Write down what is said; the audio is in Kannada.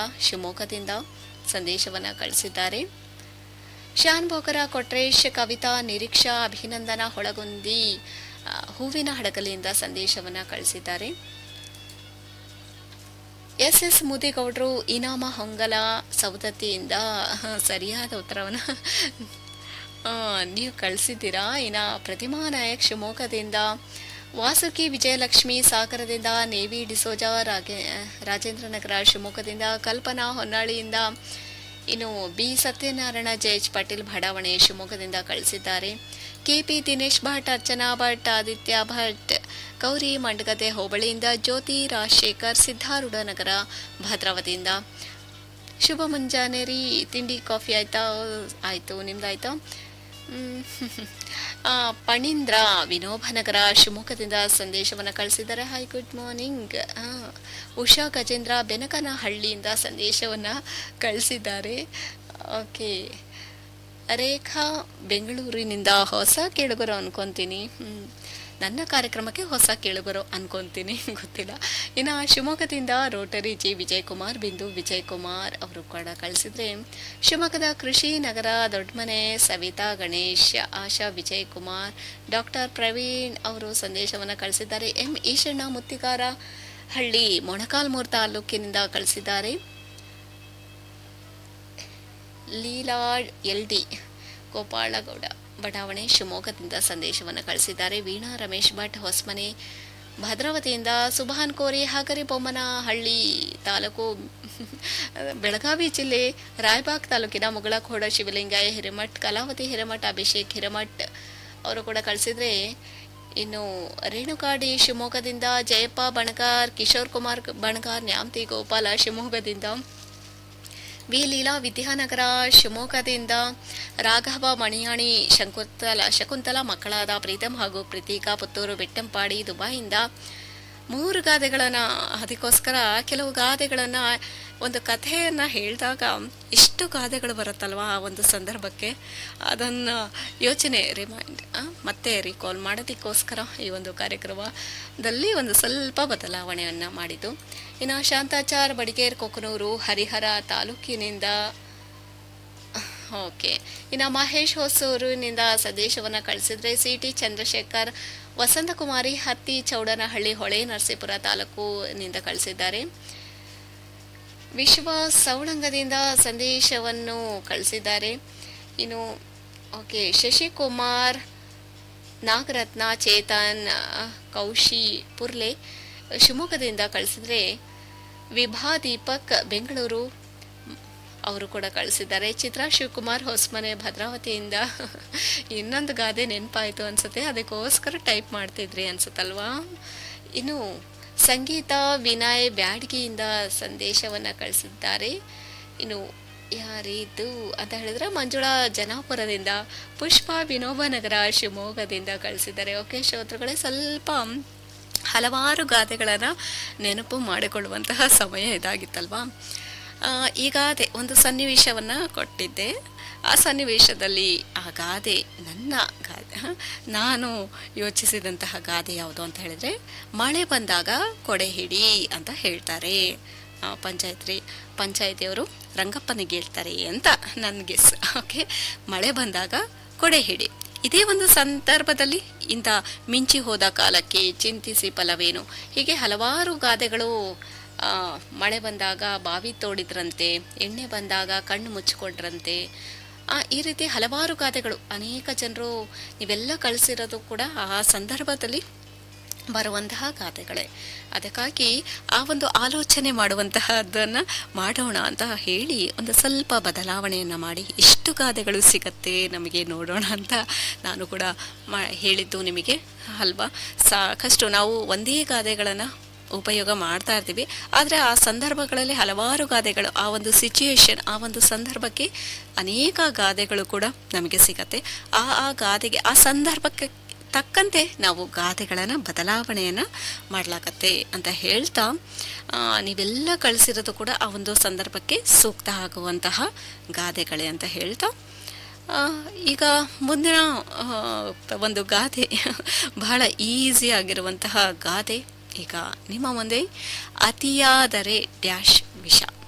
ಶಿವಮೊಗ್ಗದಿಂದ ಸಂದೇಶವನ್ನು ಕಳಿಸಿದ್ದಾರೆ ಶಾನ್ ಬೋಕರ ಕೊಟ್ರೇಶ್ ಕವಿತಾ ನಿರೀಕ್ಷಾ ಅಭಿನಂದನಾ ಹೊಳಗುಂದಿ ಆ, ಹೂವಿನ ಹಡಗಲಿಯಿಂದ ಸಂದೇಶವನ್ನು ಕಳಿಸಿದ್ದಾರೆ ಎಸ್ ಎಸ್ ಮುದಿಗೌಡರು ಇನಾಮ ಹೊಂಗಲ ಸವದತ್ತಿಯಿಂದ ಹ, ಸರಿಯಾದ ಉತ್ತರವನ್ನು ಆ, ನೀವು ಕಳಿಸಿದ್ದೀರಾ ಇನ್ನು ಪ್ರತಿಮಾ ನಾಯಕ್ ಶಿವಮೊಗ್ಗದಿಂದ ವಾಸುಕಿ ವಿಜಯಲಕ್ಷ್ಮಿ ಸಾಗರದಿಂದ ನೇವಿ ಡಿಸೋಜಾ ರಾಗೆ ರಾಜೇಂದ್ರನಗರ ಶಿವಮೊಗ್ಗದಿಂದ ಕಲ್ಪನಾ ಹೊನ್ನಾಳಿಯಿಂದ ಇನ್ನು B Satyanarayana J H Patil ಬಡಾವಣೆ ಶಿವಮೊಗ್ಗದಿಂದ ಕಳಿಸಿದ್ದಾರೆ ಕೆಪಿ ದಿನೇಶ್ ಭಟ್ ಅರ್ಚನಾ ಭಟ್ ಆದಿತ್ಯ ಭಟ್ ಗೌರಿ ಮಂಡಗದೆ ಹೋಬಳಿಯಿಂದ ಜ್ಯೋತಿ ರಾಜಶೇಖರ್ ಸಿದ್ಧಾರೂಢ ನಗರ ಭದ್ರಾವತಿಯಿಂದ ಶುಭ ಮುಂಜಾನೆ ರೀ ತಿಂಡಿ ಕಾಫಿ ಆಯ್ತಾ ಆಯಿತು ನಿಮ್ದಾಯ್ತಾ ಮ್, ಆ, ಪಣೀಂದ್ರ ವಿನೋಬನಗರ ಶಿವಮೊಗ್ಗದಿಂದ ಸಂದೇಶವನ್ನು ಕಳಿಸಿದ್ದಾರೆ hi good morning Usha Gajendra ಬೆನಕನಹಳ್ಳಿಯಿಂದ ಸಂದೇಶವನ್ನು ಕಳಿಸಿದ್ದಾರೆ ಓಕೆ ರೇಖಾ ಬೆಂಗಳೂರಿನಿಂದ ಹೊಸ ಕೇಳುಗರು ಅನ್ಕೊಂತೀನಿ ಹ್ಮ್. ನನ್ನ ಕಾರ್ಯಕ್ರಮಕ್ಕೆ ಹೊಸ ಕೇಳುಗರು ಅನ್ಕೊಂತೀನಿ ಗೊತ್ತಿಲ್ಲ ಇನ್ನು ಶಿವಮೊಗ್ಗದಿಂದ ರೋಟರಿ ಜಿ ವಿಜಯಕುಮಾರ್ ಬಿಂದು ವಿಜಯಕುಮಾರ್ ಅವರು ಕೂಡ ಕಳಿಸಿದ್ರೆ ಶಿವಮೊಗ್ಗದ ಕೃಷಿ ನಗರ ದೊಡ್ಡಮನೆ ಸವಿತಾ ಗಣೇಶ್ ಆಶಾ ವಿಜಯಕುಮಾರ್ ಡಾಕ್ಟರ್ ಪ್ರವೀಣ್ ಅವರು ಸಂದೇಶವನ್ನು ಕಳಿಸಿದ್ದಾರೆ ಎಂ ಈಶಣ್ಣ ಮುತ್ತಿಗಾರ ಹಳ್ಳಿ ಮೊಣಕಾಲ್ಮೂರು ತಾಲೂಕಿನಿಂದ ಕಳಿಸಿದ್ದಾರೆ ಲೀಲಾ ಎಲ್ ಡಿ ಗೋಪಾಳಗೌಡ ಬಡಾವಣೆ ಶಿವಮೊಗ್ಗದಿಂದ ಸಂದೇಶವನ್ನು ಕಳಿಸಿದ್ದಾರೆ ವೀಣಾ ರಮೇಶ್ ಭಟ್ ಹೊಸಮನೆ ಭದ್ರಾವತಿಯಿಂದ ಸುಭಾನ್ ಕೋರಿ ಹಗರಿ ಬೊಮ್ಮನಹಳ್ಳಿ ತಾಲೂಕು ಬೆಳಗಾವಿ ಜಿಲ್ಲೆ ರಾಯಬಾಗ್ ತಾಲೂಕಿನ ಮುಗಳಖೋಡ ಶಿವಲಿಂಗಾಯ ಹಿರೇಮಠ್ ಕಲಾವತಿ ಹಿರೇಮಠ್ ಅಭಿಷೇಕ್ ಹಿರೇಮಠ್ ಅವರು ಕೂಡ ಕಳಿಸಿದ್ರೆ ಇನ್ನು ರೇಣುಕಾಡಿ ಶಿವಮೊಗ್ಗದಿಂದ ಜಯಪ್ಪ ಬಣಗಾರ್ ಕಿಶೋರ್ ಕುಮಾರ್ ಬಣಗಾರ್ ನ್ಯಾಮತಿ ಗೋಪಾಲ ಶಿವಮೊಗ್ಗದಿಂದ ವಿ ಲೀಲಾ ವಿದ್ಯಾನಗರ ಶಿವಮೊಗ್ಗದಿಂದ ರಾಘವ ಮಣಿಯಾಣಿ ಶಂಕುಂತಲ ಶಕುಂತಲ ಮಕ್ಕಳಾದ ಪ್ರೀತಮ್ ಹಾಗೂ ಪ್ರೀತಿಕಾ ಪುತ್ತೂರು ಬೆಟ್ಟಂಪಾಡಿ ದುಬೈಯಿಂದ ಮೂರು ಗಾದೆಗಳನ್ನು ಅದಕ್ಕೋಸ್ಕರ ಕೆಲವು ಗಾದೆಗಳನ್ನು ಒಂದು ಕಥೆಯನ್ನು ಹೇಳಿದಾಗ ಎಷ್ಟು ಗಾದೆಗಳು ಬರುತ್ತಲ್ವಾ ಆ ಒಂದು ಸಂದರ್ಭಕ್ಕೆ ಅದನ್ನು ಯೋಚನೆ ರಿಮೈಂಡ್ ಮತ್ತೆ ರೀಕಾಲ್ ಮಾಡೋದಕ್ಕೋಸ್ಕರ ಈ ಒಂದು ಕಾರ್ಯಕ್ರಮದಲ್ಲಿ ಒಂದು ಸ್ವಲ್ಪ ಬದಲಾವಣೆಯನ್ನು ಮಾಡಿದ್ದು ಇನ್ನು ಶಾಂತಾಚಾರ್ ಬಡಿಗೇರ್ ಕೊಕ್ಕನೂರು ಹರಿಹರ ತಾಲೂಕಿನಿಂದ ಓಕೆ ಇನ್ನು ಮಹೇಶ್ ಹೊಸೂರಿನಿಂದ ಸಂದೇಶವನ್ನು ಕಳಿಸಿದ್ರೆ ಸಿ ಟಿ ಚಂದ್ರಶೇಖರ್ ವಸಂತಕುಮಾರಿ ಹತ್ತಿ ಚೌಡನಹಳ್ಳಿ ಹೊಳೆ ನರಸೀಪುರ ತಾಲೂಕಿನಿಂದ ಕಳಿಸಿದ್ದಾರೆ ವಿಶ್ವ ಸೌಳಂಗದಿಂದ ಸಂದೇಶವನ್ನು ಕಳಿಸಿದ್ದಾರೆ ಇನ್ನು ಓಕೆ ಶಶಿಕುಮಾರ್ ನಾಗರತ್ನ ಚೇತನ್ ಆ, ಕೌಶಿ ಪುರ್ಲೆ ಶಿವಮೊಗ್ಗದಿಂದ ಕಳಿಸಿದ್ರೆ ವಿಭಾ ದೀಪಕ್ ಬೆಂಗಳೂರು ಅವರು ಕೂಡ ಕಳಿಸಿದ್ದಾರೆ ಚಿತ್ರಾ ಶಿವಕುಮಾರ್ ಹೊಸಮನೆ ಭದ್ರಾವತಿಯಿಂದ ಇನ್ನೊಂದು ಗಾದೆ ನೆನಪಾಯಿತು ಅನ್ಸುತ್ತೆ ಅದಕ್ಕೋಸ್ಕರ ಟೈಪ್ ಮಾಡ್ತಿದ್ರಿ ಅನ್ಸುತ್ತಲ್ವಾ ಇನ್ನು ಸಂಗೀತ ವಿನಯ್ ಬ್ಯಾಡ್ಗಿಯಿಂದ ಸಂದೇಶವನ್ನು ಕಳಿಸಿದ್ದಾರೆ ಇನ್ನು ಯಾರಿದು ಅಂತ ಹೇಳಿದ್ರೆ ಮಂಜುಳಾ ಜನಾಪುರದಿಂದ ಪುಷ್ಪ ವಿನೋಬನಗರ ಶಿವಮೊಗ್ಗದಿಂದ ಕಳಿಸಿದ್ದಾರೆ ಓಕೆ ಶ್ರೋತೃಗಳೇ ಸ್ವಲ್ಪ ಹಲವಾರು ಗಾದೆಗಳನ್ನು ನೆನಪು ಮಾಡಿಕೊಳ್ಳುವಂತಹ ಸಮಯ ಇದಾಗಿತ್ತಲ್ವಾ ಆ, ಈ ಗಾದೆ ಒಂದು ಸನ್ನಿವೇಶವನ್ನು ಕೊಟ್ಟಿದ್ದೆ ಆ ಸನ್ನಿವೇಶದಲ್ಲಿ ಆ ಗಾದೆ ನನ್ನ ಗಾದೆ ಹ, ನಾನು ಯೋಚಿಸಿದಂತಹ ಗಾದೆ ಯಾವುದು ಅಂತ ಹೇಳಿದ್ರೆ ಮಳೆ ಬಂದಾಗ ಕೊಡೆ ಹಿಡಿ ಅಂತ ಹೇಳ್ತಾರೆ ಆ, ಪಂಚಾಯತ್ರಿ ಪಂಚಾಯತಿಯವರು ರಂಗಪ್ಪನಿಗೆ ಹೇಳ್ತಾರೆ ಅಂತ ನನ್ನ ಗೆಸ್ ಓಕೆ ಮಳೆ ಬಂದಾಗ ಕೊಡೆ ಹಿಡಿ ಇದೇ ಒಂದು ಸಂದರ್ಭದಲ್ಲಿ ಇಂಥ ಮಿಂಚಿ ಹೋದ ಕಾಲಕ್ಕೆ ಚಿಂತಿಸಿ ಫಲವೇನು ಹೀಗೆ ಹಲವಾರು ಗಾದೆಗಳು ಆ, ಮಳೆ ಬಂದಾಗ ಬಾವಿ ತೋಡಿದ್ರಂತೆ ಎಣ್ಣೆ ಬಂದಾಗ ಕಣ್ಣು ಮುಚ್ಚಿಕೊಂಡ್ರಂತೆ ಆ, ಈ ರೀತಿ ಹಲವಾರು ಗಾದೆಗಳು ಅನೇಕ ಜನರು ನೀವೆಲ್ಲ ಕಳಿಸಿರೋದು ಕೂಡ ಆ ಸಂದರ್ಭದಲ್ಲಿ ಬರುವಂತಹ ಗಾದೆಗಳೇ ಅದಕ್ಕಾಗಿ ಆ ಒಂದು ಆಲೋಚನೆ ಮಾಡುವಂತಹದ್ದನ್ನು ಮಾಡೋಣ ಅಂತ ಹೇಳಿ ಒಂದು ಸ್ವಲ್ಪ ಬದಲಾವಣೆಯನ್ನು ಮಾಡಿ ಎಷ್ಟು ಗಾದೆಗಳು ಸಿಗತ್ತೆ ನಮಗೆ ನೋಡೋಣ ಅಂತ ನಾನು ಕೂಡ ಮಾ ಹೇಳಿದ್ದು ನಿಮಗೆ ಅಲ್ವಾ ಸಾಕಷ್ಟು ನಾವು ಒಂದೇ ಗಾದೆಗಳನ್ನು ಉಪಯೋಗ ಮಾಡ್ತಾ ಇರ್ತೀವಿ ಆದರೆ ಆ ಸಂದರ್ಭಗಳಲ್ಲಿ ಹಲವಾರು ಗಾದೆಗಳು ಆ ಒಂದು ಸಿಚುಯೇಷನ್ ಆ ಒಂದು ಸಂದರ್ಭಕ್ಕೆ ಅನೇಕ ಗಾದೆಗಳು ಕೂಡ ನಮಗೆ ಸಿಗತ್ತೆ ಆ ಆ ಗಾದೆಗೆ ಆ ಸಂದರ್ಭಕ್ಕೆ ತಕ್ಕಂತೆ ನಾವು ಗಾದೆಗಳನ್ನು ಬದಲಾವಣೆಯನ್ನು ಮಾಡ್ಲಾಕತ್ತೆ ಅಂತ ಹೇಳ್ತಾ ಆ, ನೀವೆಲ್ಲ ಕಳಿಸಿರೋದು ಕೂಡ ಆ ಒಂದು ಸಂದರ್ಭಕ್ಕೆ ಸೂಕ್ತ ಆಗುವಂತಹ ಗಾದೆಗಳೇ ಅಂತ ಹೇಳ್ತಾ ಆ, ಈಗ ಮುಂದಿನ ಆ, ಒಂದು ಗಾದೆ ಬಹಳ ಈಸಿ ಆಗಿರುವಂತಹ ಗಾದೆ ಈಗ ನಿಮ್ಮ ಮುಂದೆ ಅತಿಯಾದರೆ ಡ್ಯಾಶ್ ವಿಷ